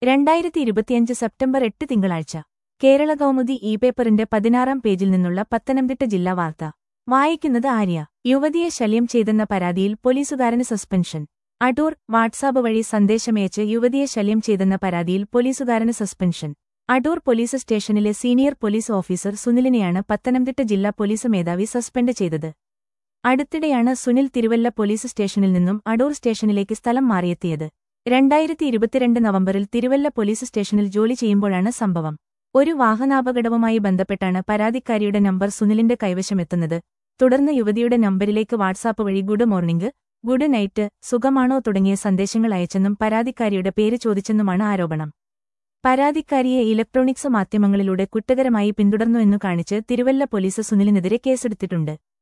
രണ്ടായിരത്തി ഇരുപത്തിയഞ്ച് സെപ്റ്റംബർ എട്ട് തിങ്കളാഴ്ച കേരള കൗമുദി ഇ പേപ്പറിന്റെ പതിനാറാം പേജിൽ നിന്നുള്ള പത്തനംതിട്ട ജില്ലാ വാർത്ത വായിക്കുന്നത് ആര്യ യുവതിയെ ശല്യം ചെയ്തെന്ന പരാതിയിൽ പോലീസുകാരന് സസ്പെൻഷൻ അടൂർ വാട്സാപ്പ് വഴി സന്ദേശമയച്ച് യുവതിയെ ശല്യം ചെയ്തെന്ന പരാതിയിൽ പോലീസുകാരന് സസ്പെൻഷൻ അടൂർ പോലീസ് സ്റ്റേഷനിലെ സീനിയർ പോലീസ് ഓഫീസർ സുനിലിനെയാണ് പത്തനംതിട്ട ജില്ലാ പോലീസ് മേധാവി സസ്പെൻഡ് ചെയ്തത് അടുത്തിടെയാണ് സുനിൽ തിരുവല്ല പോലീസ് സ്റ്റേഷനിൽ നിന്നും അടൂർ സ്റ്റേഷനിലേക്ക് സ്ഥലം മാറിയെത്തിയത് രണ്ടായിരത്തി ഇരുപത്തിരണ്ട് നവംബറിൽ തിരുവല്ല പോലീസ് സ്റ്റേഷനിൽ ജോലി ചെയ്യുമ്പോഴാണ് സംഭവം ഒരു വാഹനാപകടവുമായി ബന്ധപ്പെട്ടാണ് പരാതിക്കാരിയുടെ നമ്പർ സുനിലിന്റെ കൈവശമെത്തുന്നത് തുടർന്ന് യുവതിയുടെ നമ്പരിലേക്ക് വാട്സാപ്പ് വഴി ഗുഡ് മോർണിംഗ് ഗുഡ് നൈറ്റ് സുഖമാണോ തുടങ്ങിയ സന്ദേശങ്ങൾ അയച്ചെന്നും പരാതിക്കാരിയുടെ പേര് ചോദിച്ചെന്നുമാണ് ആരോപണം പരാതിക്കാരിയെ ഇലക്ട്രോണിക്സ് മാധ്യമങ്ങളിലൂടെ കുറ്റകരമായി പിന്തുടർന്നുവെന്നു കാണിച്ച് തിരുവല്ല പോലീസ് സുനിലിനെതിരെ കേസെടുത്തിട്ടുണ്ട്